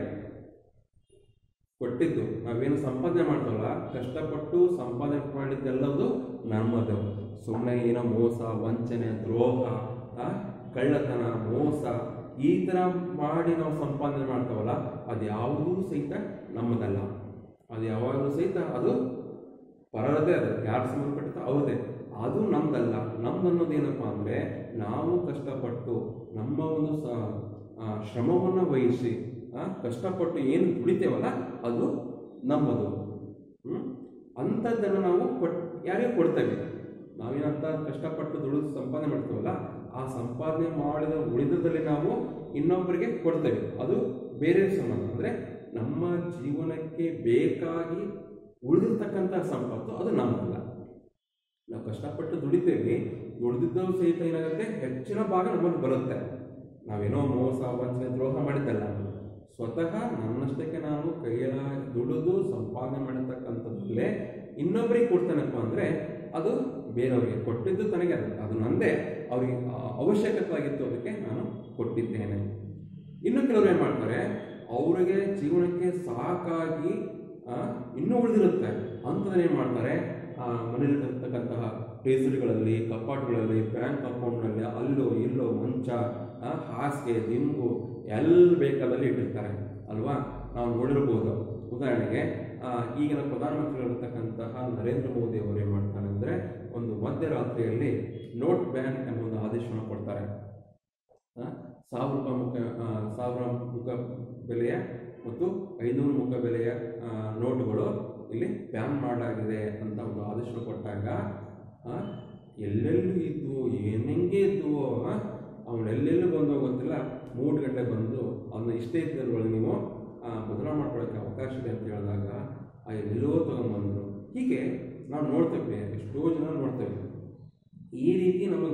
ಕೊಟ್ಟಿದ್ದು ನಾವೇನು ಸಂಪಾದನೆ ಮಾಡ್ತವಲ್ಲ ಕಷ್ಟಪಟ್ಟು ಸಂಪಾದನೆ ಮಾಡಿದ್ದೆಲ್ಲವುದು ನಮ್ಮದು ಸುಮ್ಮನೆ ಏನೋ ಮೋಸ ವಂಚನೆ ದ್ರೋಹ ಆ, ಕಳ್ಳತನ ಮೋಸ ಈ ಥರ ಮಾಡಿ ನಾವು ಸಂಪಾದನೆ ಮಾಡ್ತಾವಲ್ಲ ಅದು ಯಾವುದೂ ಸಹಿತ ನಮ್ಮದಲ್ಲ ಅದು ಯಾವಾಗಲೂ ಸಹಿತ ಅದು ಪರರದೇ ಅದು ಯಾರು ಸಂಬಂಧಪಟ್ಟ ಅವ್ರದೇ ಅದು ನಮ್ದಲ್ಲ ನಮ್ದು ಅನ್ನೋದು ಏನಪ್ಪ ಅಂದರೆ ನಾವು ಕಷ್ಟಪಟ್ಟು ನಮ್ಮ ಒಂದು ಸ ಆ, ಶ್ರಮವನ್ನು ವಹಿಸಿ ಆ, ಕಷ್ಟಪಟ್ಟು ಏನು ದುಡಿತೇವಲ್ಲ ಅದು ನಮ್ಮದು ಹ್ಮ್? ಅಂಥದ್ದನ್ನು ನಾವು ಕೊಟ್ ಯಾರಿಗೆ ಕೊಡ್ತೇವೆ ನಾವೇನಂತ ಕಷ್ಟಪಟ್ಟು ದುಡಿದು ಸಂಪಾದನೆ ಮಾಡ್ತೀವಲ್ಲ ಆ ಸಂಪಾದನೆ ಮಾಡಿದ ಉಳಿದದಲ್ಲಿ ನಾವು ಇನ್ನೊಬ್ಬರಿಗೆ ಕೊಡ್ತೇವೆ ಅದು ಬೇರೆ ಸಂಬಂಧ ಅಂದರೆ ನಮ್ಮ ಜೀವನಕ್ಕೆ ಬೇಕಾಗಿ ಉಳಿದಿರ್ತಕ್ಕಂಥ ಸಂಪತ್ತು ಅದು ನಮ್ಮದಲ್ಲ ನಾವು ಕಷ್ಟಪಟ್ಟು ದುಡಿತೇವೆ ದುಡಿದಿದ್ದರೂ ಸಹಿತ ಏನಾಗುತ್ತೆ ಹೆಚ್ಚಿನ ಭಾಗ ನಮ್ಮಲ್ಲಿ ಬರುತ್ತೆ ನಾವೇನೋ ಮೋಸ ವಂಚನೆ ದ್ರೋಹ ಮಾಡಿದ್ದಲ್ಲ ಸ್ವತಃ ನನ್ನಷ್ಟಕ್ಕೆ ನಾನು ಕೈಯ ದುಡಿದು ಸಂಪಾದನೆ ಮಾಡಿರ್ತಕ್ಕಂಥದ್ದಲ್ಲೇ ಇನ್ನೊಬ್ಬರಿಗೆ ಕೊಡ್ತಾನಪ್ಪ ಅಂದರೆ ಅದು ಬೇರೆಯವರಿಗೆ ಕೊಟ್ಟಿದ್ದು ತನಗೆ ಅಲ್ಲ ಅದು ನಂದೇ ಅವರಿಗೆ ಅವಶ್ಯಕತೆ ಆಗಿತ್ತು ಅದಕ್ಕೆ ನಾನು ಕೊಟ್ಟಿದ್ದೇನೆ ಇನ್ನು ಕೆಲವರು ಏನು ಮಾಡ್ತಾರೆ ಅವರಿಗೆ ಜೀವನಕ್ಕೆ ಸಾಕಾಗಿ ಆ, ಇನ್ನೂ ಉಳಿದಿರುತ್ತೆ ಅಂಥದನ್ನ ಏನು ಮಾಡ್ತಾರೆ ಆ, ಮನೆಯಲ್ಲಿರ್ತಕ್ಕಂತಹ ಟ್ರೇಸರಿಗಳಲ್ಲಿ ಕಪಾಟುಗಳಲ್ಲಿ ಬ್ಯಾಂಕ್ ಅಕೌಂಟ್ನಲ್ಲಿ ಅಲ್ಲೋ ಇಲ್ಲೋ ಮಂಚ ಆ, ಹಾಸಿಗೆ ದಿಂಬು ಎಲ್ಲಿ ಬೇಕಾದಲ್ಲಿ ಇಟ್ಟಿರ್ತಾರೆ ಅಲ್ವಾ ನಾವು ನೋಡಿರ್ಬೋದು ಉದಾಹರಣೆಗೆ ಆ, ಈಗಿನ ಪ್ರಧಾನಮಂತ್ರಿಗಳಿರ್ತಕ್ಕಂತಹ ನರೇಂದ್ರ ಮೋದಿ ಅವರು ಏನು ಮಾಡ್ತಾರೆ ಅಂದರೆ ಒಂದು ಮಧ್ಯರಾತ್ರಿಯಲ್ಲಿ ನೋಟ್ ಬ್ಯಾನ್ ಎಂಬ ಒಂದು ಆದೇಶವನ್ನು ಕೊಡ್ತಾರೆ ಆ, ಸಾವಿರ ರೂಪಾಯಿ ಮುಖ ಆ, ಸಾವಿರ ಮುಖ ಬೆಲೆಯ ಮತ್ತು ಐನೂರು ಮುಖ ಬೆಲೆಯ ಆ, ನೋಟುಗಳು ಇಲ್ಲಿ ಬ್ಯಾನ್ ಮಾಡಲಾಗಿದೆ ಅಂತ ಒಂದು ಆದೇಶ ಕೊಟ್ಟಾಗ ಆ, ಎಲ್ಲೆಲ್ಲೂ ಇದ್ವು ಏನೆಂಗೆ ಇದ್ವು ಅವನೆಲ್ಲೆಲ್ಲೂ ಬಂದೋ ಗೊತ್ತಿಲ್ಲ ಮೂರು ಗಂಟೆ ಬಂದು ಅದನ್ನ ಇಷ್ಟೇ ಇದ್ದದ್ರೊಳಗೆ ನೀವು ಆ, ಬದಲಾವಣೆ ಮಾಡ್ಕೊಳ್ಳೋಕ್ಕೆ ಅವಕಾಶ ಇದೆ ಅಂತ ಹೇಳಿದಾಗ ಆ ಎಲ್ಲೋ ತೊಗೊಂಬಂದರು ಹೀಗೆ ನಾವು ನೋಡ್ತೇವೆ ಎಷ್ಟೋ ಜನ ನೋಡ್ತೇವೆ ಈ ರೀತಿ ನಮಗೆ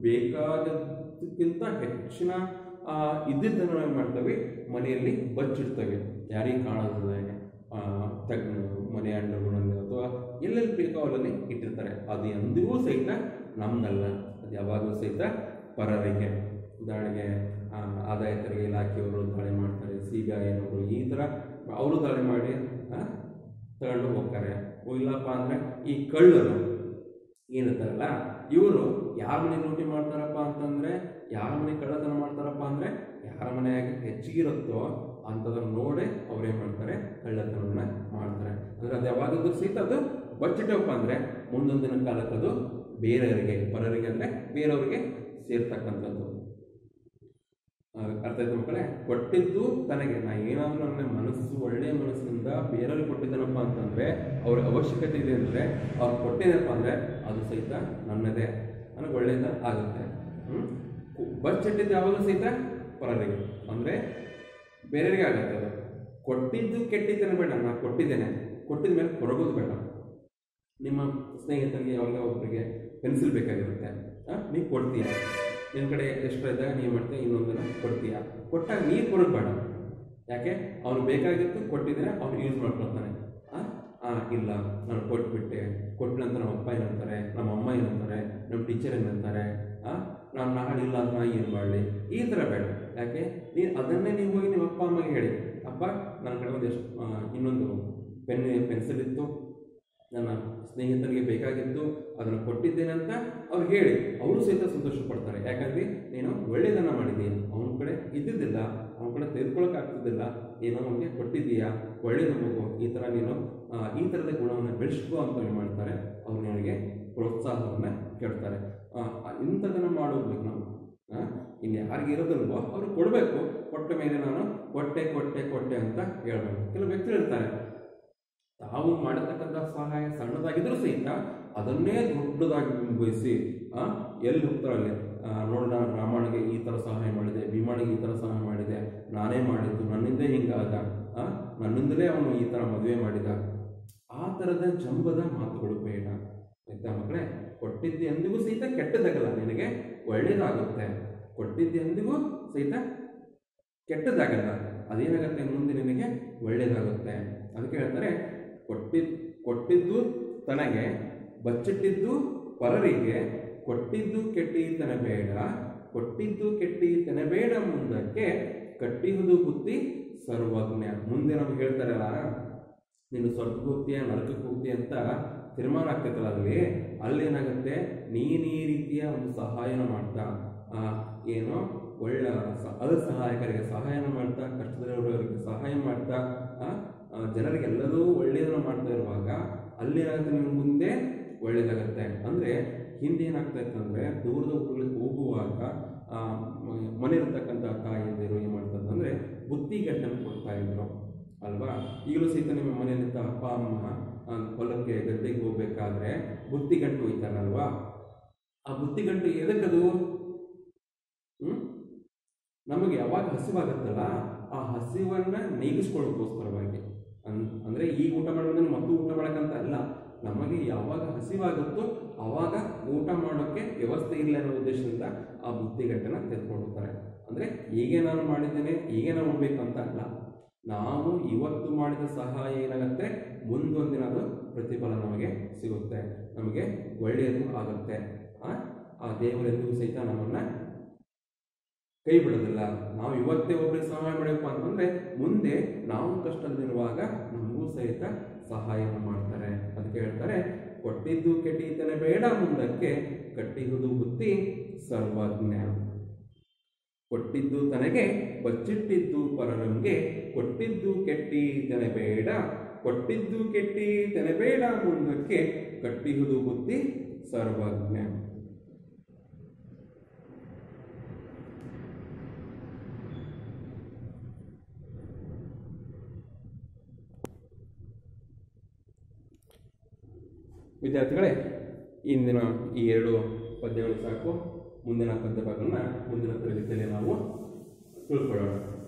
ಬೇಕಾದಕ್ಕಿಂತ ಹೆಚ್ಚಿನ ಆ, ಇದ್ದಿದ್ದನ್ನು ನಾವು ಏನು ಮಾಡ್ತೇವೆ ಮನೆಯಲ್ಲಿ ಬಚ್ಚಿಡ್ತೇವೆ ಯಾರಿಗೆ ಕಾಣೋದಿಲ್ಲ ತೆಗ್ ಮನೆ ಅಂಡರ್ಗಳಲ್ಲಿ ಅಥವಾ ಎಲ್ಲೆಲ್ಲಿ ಬೇಕೋ ಅಲ್ಲಲ್ಲಿ ಇಟ್ಟಿರ್ತಾರೆ ಅದು ಎಂದಿಗೂ ಸಹಿತ ನಮ್ದಲ್ಲ ಅದು ಯಾವಾಗಲೂ ಸಹಿತ ಪರರಿಗೆ ಉದಾಹರಣೆಗೆ ಆ, ಆದಾಯ ತೆರಿಗೆ ಇಲಾಖೆಯವರು ದಾಳಿ ಮಾಡ್ತಾರೆ ಸಿಬಿಐನವರು ಈ ಥರ ಅವರು ದಾಳಿ ಮಾಡಿ ಆ, ತಗೊಂಡು ಹೋಗ್ತಾರೆ ಓ ಇಲ್ಲಪ್ಪ ಅಂದರೆ ಈ ಕಳ್ಳರು ಏನಿರ್ತಾರಲ್ಲ ಇವರು ಯಾರ ಮನೆ ಲೂಟಿ ಮಾಡ್ತಾರಪ್ಪ ಅಂತಂದ್ರೆ ಯಾರ ಮನೆ ಕಳ್ಳತನ ಮಾಡ್ತಾರಪ್ಪ ಅಂದ್ರೆ ಯಾರ ಮನೆಯಾಗ ಹೆಚ್ಚಿಗಿರುತ್ತೋ ಅಂಥದನ್ನ ನೋಡಿ ಅವ್ರೇನ್ ಮಾಡ್ತಾರೆ ಕಳ್ಳತನವನ್ನ ಮಾಡ್ತಾರೆ ಅಂದ್ರೆ ಅದು ಯಾವಾಗಲೂ ಸಹಿತ ಅದು ಬಚ್ಚಿಟ್ಟಪ್ಪ ಅಂದ್ರೆ ಮುಂದೊಂದಿನ ಕಾಲಕ್ಕೆ ಅದು ಬೇರೆಯವರಿಗೆ ಪರರಿಗೆ ಅಂದ್ರೆ ಬೇರೆಯವರಿಗೆ ಸೇರ್ತಕ್ಕಂಥದ್ದು ಆ, ಅರ್ಥ ಆಯ್ತು ಮಕ್ಕಳೇ ಕೊಟ್ಟಿದ್ದು ತನಗೆ ನಾ ಏನಾದರೂ ನನ್ನ ಮನಸ್ಸು ಒಳ್ಳೆಯ ಮನಸ್ಸಿನಿಂದ ಬೇರೆಯವ್ರಿಗೆ ಕೊಟ್ಟಿದ್ದಾನಪ್ಪ ಅಂತಂದ್ರೆ ಅವ್ರ ಅವಶ್ಯಕತೆ ಇದೆ ಅಂದರೆ ಅವ್ರು ಕೊಟ್ಟಿದ್ದಪ್ಪ ಅಂದರೆ ಅದು ಸಹಿತ ನನ್ನದೇ ನನಗೆ ಒಳ್ಳೆಯದ ಆಗುತ್ತೆ ಹ್ಮ್? ಕು- ಬಚ್ಚಿಟ್ಟಿದ್ದು ಯಾವಾಗಲೂ ಸಹಿತ ಪರರಿಗೆ ಅಂದರೆ ಬೇರೆಯವರಿಗೆ ಆಗುತ್ತೆ ಅದು ಕೊಟ್ಟಿದ್ದು ಕೆಟ್ಟಿದ್ದೇನೆ ಬೇಡ ನಾ ಕೊಟ್ಟಿದ್ದೇನೆ ಕೊಟ್ಟಿದ ಮೇಲೆ ಕೊರಗೋದು ಬೇಡ ನಿಮ್ಮ ಸ್ನೇಹಿತರಿಗೆ ಯಾವಾಗ ಒಬ್ಬರಿಗೆ ಪೆನ್ಸಿಲ್ ಬೇಕಾಗಿರುತ್ತೆ ಆ, ನೀನು ಕೊಡ್ತೀಯ ನಿನ್ನ ಕಡೆ ಎಷ್ಟು ಇದ್ದಾಗ ನೀವು ಮಾಡ್ತೀಯ ಇನ್ನೊಂದನ್ನು ಕೊಡ್ತೀಯ ಕೊಟ್ಟಾಗ ನೀರು ಕೊಡೋದು ಬೇಡ ಯಾಕೆ ಅವ್ನು ಬೇಕಾಗಿತ್ತು ಕೊಟ್ಟಿದ್ರೆ ಅವ್ನು ಯೂಸ್ ಮಾಡ್ಕೊಳ್ತಾನೆ ಆ, ಆ ಇಲ್ಲ ನಾನು ಕೊಟ್ಬಿಟ್ಟೆ ಕೊಟ್ಟ ನಂತರ ನಮ್ಮ ಅಪ್ಪ ಏನಂತಾರೆ ನಮ್ಮ ಅಮ್ಮ ಏನಂತಾರೆ ನಮ್ಮ ಟೀಚರ್ ಏನಂತಾರೆ ಆ, ನಾನು ನಾಳೆ ಇಲ್ಲ ಅಂದ್ರೆ ನಾ ಏನು ಮಾಡಲಿ ಈ ಥರ ಬೇಡ ಯಾಕೆ ನೀ ಅದನ್ನೇ ನೀವು ಹೋಗಿ ನಿಮ್ಮ ಅಪ್ಪ ಅಮ್ಮಗೆ ಹೇಳಿ ಅಪ್ಪ ನನ್ನ ಕಡೆ ಒಂದು ಎಷ್ಟು ಆ, ಇನ್ನೊಂದು ಪೆನ್ ಪೆನ್ಸಿಲ್ ಇತ್ತು ನನ್ನ ಸ್ನೇಹಿತನಿಗೆ ಬೇಕಾಗಿತ್ತು ಅದನ್ನು ಕೊಟ್ಟಿದ್ದೇನೆ ಅಂತ ಅವ್ರು ಹೇಳಿ ಅವರು ಸಹಿತ ಸಂತೋಷ ಪಡ್ತಾರೆ ಯಾಕಂದ್ರೆ ನೀನು ಒಳ್ಳೆಯದನ್ನ ಮಾಡಿದೀಯ ಅವನ ಕಡೆ ಇದ್ದಿದ್ದಿಲ್ಲ ಅವನ ಕಡೆ ತೆಗೆದುಕೊಳ್ಳೋಕೆ ಆಗ್ತಿದ್ದಿಲ್ಲ ನೀನು ಅವನಿಗೆ ಕೊಟ್ಟಿದ್ದೀಯಾ ಒಳ್ಳೆಯದು ಮಗು ಈ ಥರ ನೀನು ಆ, ಈ ಥರದ ಗುಣವನ್ನು ಬೆಳೆಸ್ಕೋ ಅಂತ ಹೇಳಿ ಮಾಡ್ತಾರೆ ಅವ್ರು ನಿನಗೆ ಪ್ರೋತ್ಸಾಹವನ್ನು ಕೇಳ್ತಾರೆ ಆ, ಇಂಥದನ್ನು ಮಾಡೋಗ್ಬೇಕು ನಾವು ಆ, ಇನ್ನು ಯಾರಿಗೆ ಇರೋದಿಲ್ವೋ ಅವ್ರು ಕೊಡಬೇಕು ಕೊಟ್ಟ ಮೇಲೆ ನಾನು ಕೊಟ್ಟೆ ಕೊಟ್ಟೆ ಕೊಟ್ಟೆ ಅಂತ ಹೇಳ್ಬೇಕು ಕೆಲವು ವ್ಯಕ್ತಿಗಳು ಇರ್ತಾರೆ ತಾವು ಮಾಡತಕ್ಕಂಥ ಸಹಾಯ ಸಣ್ಣದಾಗಿದ್ರೂ ಸಹಿತ ಅದನ್ನೇ ದೊಡ್ಡದಾಗಿ ಬಯಸಿ ಆ, ಎಲ್ಲಿ ಹೋಗ್ತಾರೋ ಅಲ್ಲಿ ಆ, ನೋಡು ನಾನು ರಾಮನಿಗೆ ಈ ಥರ ಸಹಾಯ ಮಾಡಿದೆ ಭೀಮನಿಗೆ ಈ ಥರ ಸಹಾಯ ಮಾಡಿದೆ ನಾನೇ ಮಾಡಿದ್ದು ನನ್ನಿಂದೇ ಹಿಂಗಾದ ಆ, ನನ್ನಿಂದಲೇ ಅವನು ಈ ಥರ ಮದುವೆ ಮಾಡಿದ ಆ ಥರದ ಜಂಬದ ಮಾತುಗಳು ಬೇಡ ಆಯ್ತಾ ಮಕ್ಕಳೇ ಕೊಟ್ಟಿದ್ದೆ ಎಂದಿಗೂ ಸಹಿತ ಕೆಟ್ಟದಾಗಲ್ಲ ನಿನಗೆ ಒಳ್ಳೇದಾಗುತ್ತೆ ಕೊಟ್ಟಿದ್ದೆ ಎಂದಿಗೂ ಸಹಿತ ಕೆಟ್ಟದಾಗಲ್ಲ ಅದೇನಾಗುತ್ತೆ ಮುಂದೆ ನಿನಗೆ ಒಳ್ಳೇದಾಗುತ್ತೆ ಅದಕ್ಕೆ ಹೇಳ್ತಾರೆ ಕೊಟ್ಟಿದ್ ಕೊಟ್ಟಿದ್ದು ತನಗೆ ಬಚ್ಚಿಟ್ಟಿದ್ದು ಪರರಿಗೆ ಕೊಟ್ಟಿದ್ದು ಕೆಟ್ಟೀತನ ಬೇಡ ಕೊಟ್ಟಿದ್ದು ಕೆಟ್ಟೀತನ ಬೇಡ ಮುಂದಕ್ಕೆ ಕಟ್ಟಿಹುದು ಬುದ್ಧಿ ಸರ್ವಜ್ಞ ಮುಂದೆ ನಮ್ಗೆ ಹೇಳ್ತಾರಲ್ಲ ನೀನು ಸ್ವರ್ಗಕ್ಕೆ ಹೋಗ್ತೀಯ ನರಕಕ್ಕೆ ಹೋಗ್ತೀಯ ಅಂತ ತೀರ್ಮಾನ ಆಗ್ತೈತಲ್ಲ ಅಲ್ಲಿ ಅಲ್ಲೇನಾಗುತ್ತೆ ನೀನು ಈ ರೀತಿಯ ಒಂದು ಸಹಾಯನ ಮಾಡ್ತಾ ಆ, ಏನೋ ಒಳ್ಳೆ ಸ- ಅಸಹಾಯಕರಿಗೆ ಸಹಾಯನ ಮಾಡ್ತಾ ಕಷ್ಟದಲ್ಲಿರೋರಿಗೆ ಸಹಾಯ ಮಾಡ್ತಾ ಆ, ಆ, ಜನರಿಗೆಲ್ಲದೂ ಒಳ್ಳೆಯದನ್ನು ಮಾಡ್ತಾ ಇರುವಾಗ ಅಲ್ಲೇನಾಗುತ್ತೆ ನಿಮ್ಮ ಮುಂದೆ ಒಳ್ಳೇದಾಗತ್ತೆ ಅಂದರೆ ಹಿಂದೆ ಏನಾಗ್ತಾ ಇತ್ತಂದ್ರೆ ದೂರದ ಊರುಗಳಿಗೆ ಹೋಗುವಾಗ ಆ, ಮ- ಮನೆ ಇರತಕ್ಕಂಥ ತಾಯಿಯಂದಿರು ಏನು ಮಾಡ್ತಾರೆ ಅಂದರೆ ಬುತ್ತಿಗಟ್ಟನ್ನು ಕೊಡ್ತಾ ಇದ್ರು ಅಲ್ವಾ ಈಗಲೂ ಸಹಿತ ನಿಮ್ಮ ಮನೆಯಲ್ಲಿದ್ದ ಅಪ್ಪ ಅಮ್ಮ ಆ, ಹೊಲಕ್ಕೆ ಗದ್ದೆಗೆ ಹೋಗ್ಬೇಕಾದ್ರೆ ಬುತ್ತಿಗಂಟು ಒಯ್ತಾರಲ್ವಾ ಆ ಬುತ್ತಿಗಂಟು ಎದಕ್ಕದು ಹ್ಮ್ ನಮಗೆ ಯಾವಾಗ ಹಸಿವಾಗುತ್ತಲ್ಲ ಆ ಹಸಿವನ್ನ ನೀಗಿಸ್ಕೊಳ್ಳೋಕ್ಕೋಸ್ಕರವಾಗಿ ಅನ್ ಅಂದರೆ ಈಗ ಊಟ ಮಾಡಿದ್ರೆ ಮತ್ತು ಊಟ ಮಾಡೋಕ್ಕಂತ ಅಲ್ಲ ನಮಗೆ ಯಾವಾಗ ಹಸಿವಾಗುತ್ತೋ ಆವಾಗ ಊಟ ಮಾಡೋಕ್ಕೆ ವ್ಯವಸ್ಥೆ ಇಲ್ಲ ಅನ್ನೋ ಉದ್ದೇಶದಿಂದ ಆ ಬುತ್ತಿಗಟ್ಟನ್ನ ತೆಗೆದುಕೊಂಡಿರ್ತಾರೆ ಅಂದರೆ ಹೀಗೆ ನಾನು ಮಾಡಿದ್ದೇನೆ ಹೀಗೆ ನಾವು ಉಣ್ಬೇಕು ಅಂತ ಅಲ್ಲ ನಾವು ಇವತ್ತು ಮಾಡಿದ ಸಹಾಯ ಏನಾಗುತ್ತೆ ಮುಂದೊಂದಿನ ಅದು ಪ್ರತಿಫಲ ನಮಗೆ ಸಿಗುತ್ತೆ ನಮಗೆ ಒಳ್ಳೆಯದು ಆಗುತ್ತೆ ಆ ಆ ದೇವರೆಂದಿಗೂ ಸಹಿತ ನಮ್ಮನ್ನ ಕೈ ಬಿಡೋದಿಲ್ಲ ನಾವು ಇವತ್ತೇ ಒಬ್ಬರಿಗೆ ಸಹಾಯ ಮಾಡಬೇಕು ಅಂತಂದ್ರೆ ಮುಂದೆ ನಾವು ಕಷ್ಟದಲ್ಲಿರುವಾಗ ನಮಗೂ ಸಹಿತ ಸಹಾಯನ ಮಾಡ್ತಾರೆ ಅದಕ್ಕೆ ಹೇಳ್ತಾರೆ ಕೊಟ್ಟಿದ್ದು ಕೆಟ್ಟಿತನ ಬೇಡ ಮುಂದಕ್ಕೆ ಕಟ್ಟಿಹುದು ಬುದ್ಧಿ ಸರ್ವಜ್ಞ ಕೊಟ್ಟಿದ್ದು ತನಗೆ ಬಚ್ಚಿಟ್ಟಿದ್ದು ಪರರಂಗೆ ಕೊಟ್ಟಿದ್ದು ಕೆಟ್ಟಿತನ ಬೇಡ ಕೊಟ್ಟಿದ್ದು ಕೆಟ್ಟಿತನ ಬೇಡ ಮುಂದಕ್ಕೆ ಕಟ್ಟಿಹುದು ಬುದ್ಧಿ ಸರ್ವಜ್ಞ ವಿದ್ಯಾರ್ಥಿಗಳೇ ಇಂದಿನ ಈ ಎರಡು ಪದ್ಯಗಳು ಸಾಕು ಮುಂದಿನ ಪದ್ಯ ಭಾಗವನ್ನು ಮುಂದಿನ ತರಗತಿಯಲ್ಲಿ ನಾವು ತಿಳ್ಕೊಳ್ಳೋಣ